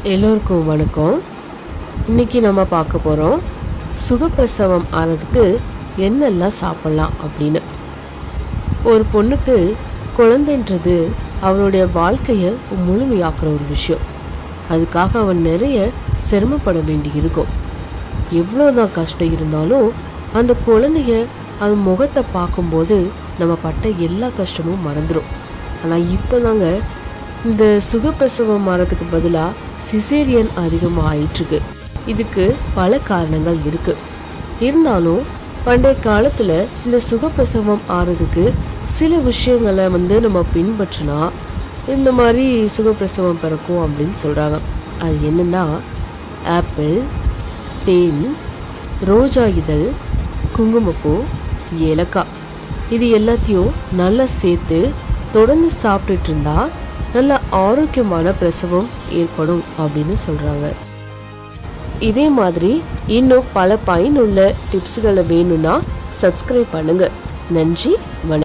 எல்லோருக்கும் வணக்கம் இன்னைக்கு நம்ம பார்க்க போகிறோம் சுகப்பிரசவம் ஆனதுக்கு என்னெல்லாம் சாப்பிட்லாம் அப்படின்னு ஒரு பொண்ணுக்கு குழந்தைன்றது அவளுடைய வாழ்க்கையை முழுமையாக்குற ஒரு விஷயம் அதுக்காக அவன் நிறைய சிரமப்பட வேண்டி இருக்கும் எவ்வளோதான் கஷ்டம் இருந்தாலும் அந்த குழந்தைய அது முகத்தை பார்க்கும்போது நம்ம பட்ட எல்லா கஷ்டமும் மறந்துடும் ஆனால் இப்போ தாங்க இந்த சுகப்பிரசவம் மாறதுக்கு பதிலாக சிசேரியன் அதிகமாக ஆயிட்டுருக்கு இதுக்கு பல காரணங்கள் இருக்குது இருந்தாலும் பண்டைய காலத்தில் இந்த சுகப்பிரசவம் ஆறதுக்கு சில விஷயங்களை வந்து நம்ம பின்பற்றினா இந்த மாதிரி சுகப்பிரசவம் பிறக்கும் அப்படின்னு சொல்கிறாங்க அது என்னென்னா ஆப்பிள் தேன் ரோஜா இதழ் குங்குமப்பூ ஏலக்காய் இது எல்லாத்தையும் நல்லா சேர்த்து தொடர்ந்து சாப்பிட்டுட்டு இருந்தா நல்ல ஆரோக்கியமான பிரசவம் ஏற்படும் அப்படின்னு சொல்கிறாங்க இதே மாதிரி இன்னும் பல பயனுள்ள டிப்ஸ்களை வேணும்னா சப்ஸ்கிரைப் பண்ணுங்க நன்றி வணக்கம்